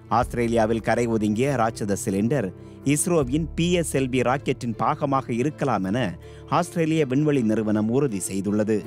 ஆஸ்திரேலியாவில் கரை ஒதுங்கிய ராட்சத சிலிண்டர் இஸ்ரோவின் பிஎஸ்எல்வி ராக்கெட்டின் பாகமாக இருக்கலாம் என ஆஸ்திரேலிய விண்வெளி நிறுவனம் உறுதி செய்துள்ளது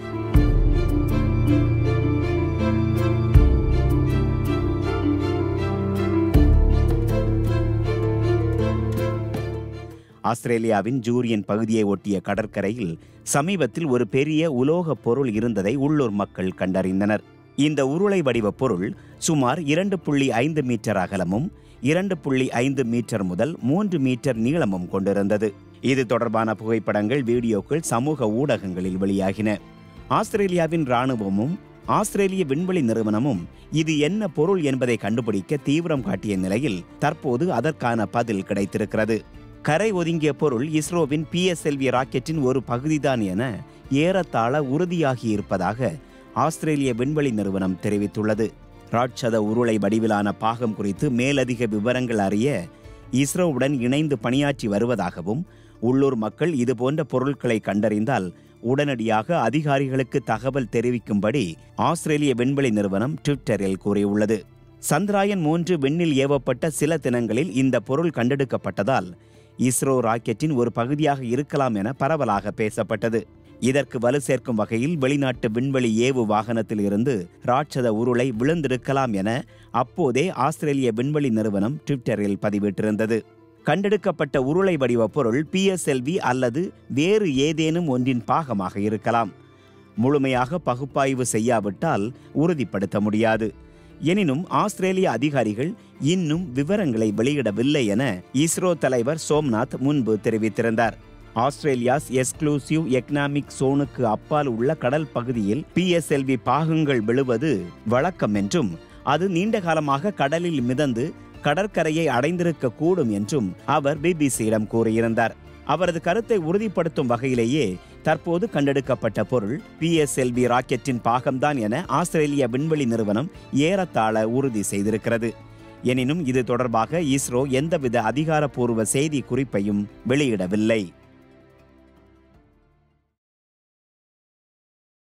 ஆஸ்திரேலியாவின் ஜூரியன் பகுதியை ஒட்டிய கடற்கரையில் சமீபத்தில் ஒரு பெரிய உலோகப் பொருள் இருந்ததை உள்ளூர் மக்கள் கண்டறிந்தனர் இந்த உருளை வடிவ பொருள் சுமார் இரண்டு புள்ளி ஐந்து மீட்டர் அகலமும் இரண்டு புள்ளி ஐந்து மீட்டர் முதல் மூன்று மீட்டர் நீளமும் கொண்டிருந்தது இது தொடர்பான புகைப்படங்கள் வீடியோக்கள் சமூக ஊடகங்களில் வெளியாகின ஆஸ்திரேலியாவின் இராணுவமும் ஆஸ்திரேலிய விண்வெளி நிறுவனமும் இது என்ன பொருள் என்பதை கண்டுபிடிக்க தீவிரம் காட்டிய நிலையில் தற்போது அதற்கான பதில் கிடைத்திருக்கிறது கரை ஒதுங்கிய பொருள் இஸ்ரோவின் பிஎஸ்எல்வி ராக்கெட்டின் ஒரு பகுதிதான் என ஏறத்தாழ உறுதியாகி இருப்பதாக ஆஸ்திரேலிய விண்வெளி நிறுவனம் தெரிவித்துள்ளது ராட்சத உருளை வடிவிலான பாகம் குறித்து மேலதிக விவரங்கள் அறிய இஸ்ரோவுடன் இணைந்து பணியாற்றி வருவதாகவும் உள்ளூர் மக்கள் இதுபோன்ற பொருட்களை கண்டறிந்தால் உடனடியாக அதிகாரிகளுக்கு தகவல் தெரிவிக்கும்படி ஆஸ்திரேலிய விண்வெளி நிறுவனம் ட்விட்டரில் கூறியுள்ளது சந்திராயன் மூன்று விண்ணில் ஏவப்பட்ட சில தினங்களில் இந்த பொருள் கண்டெடுக்கப்பட்டதால் இஸ்ரோ ராக்கெட்டின் ஒரு பகுதியாக இருக்கலாம் என பரவலாக பேசப்பட்டது இதற்கு வலு சேர்க்கும் வகையில் வெளிநாட்டு விண்வெளி ஏவு வாகனத்தில் இருந்து ராட்சத உருளை விழுந்திருக்கலாம் என அப்போதே ஆஸ்திரேலிய விண்வெளி நிறுவனம் ட்விட்டரில் பதிவிட்டிருந்தது கண்டெடுக்கப்பட்ட உருளை வடிவ பொருள் பிஎஸ்எல்வி அல்லது வேறு ஏதேனும் ஒன்றின் பாகமாக இருக்கலாம் முழுமையாக பகுப்பாய்வு செய்யாவிட்டால் உறுதிப்படுத்த முடியாது எனினும் ஆஸ்திரேலிய அதிகாரிகள் இன்னும் விவரங்களை வெளியிடவில்லை என இஸ்ரோ தலைவர் சோம்நாத் முன்பு தெரிவித்திருந்தார் ஆஸ்திரேலியாஸ் எக்ஸ்க்ளூசிவ் எக்கனாமிக் சோனுக்கு அப்பால் உள்ள கடல் பகுதியில் பிஎஸ்எல்வி பாகங்கள் விழுவது வழக்கம் என்றும் அது நீண்ட காலமாக கடலில் மிதந்து கடற்கரையை அடைந்திருக்க கூடும் என்றும் அவர் பிபிசியிடம் கூறியிருந்தார் அவரது கருத்தை உறுதிப்படுத்தும் வகையிலேயே தற்போது கண்டெடுக்கப்பட்ட பொருள் பிஎஸ்எல்வி ராக்கெட்டின் பாகம்தான் என ஆஸ்திரேலிய விண்வெளி நிறுவனம் ஏறத்தாழ உறுதி செய்திருக்கிறது எனினும் இது தொடர்பாக இஸ்ரோ எந்தவித அதிகாரப்பூர்வ செய்தி குறிப்பையும் வெளியிடவில்லை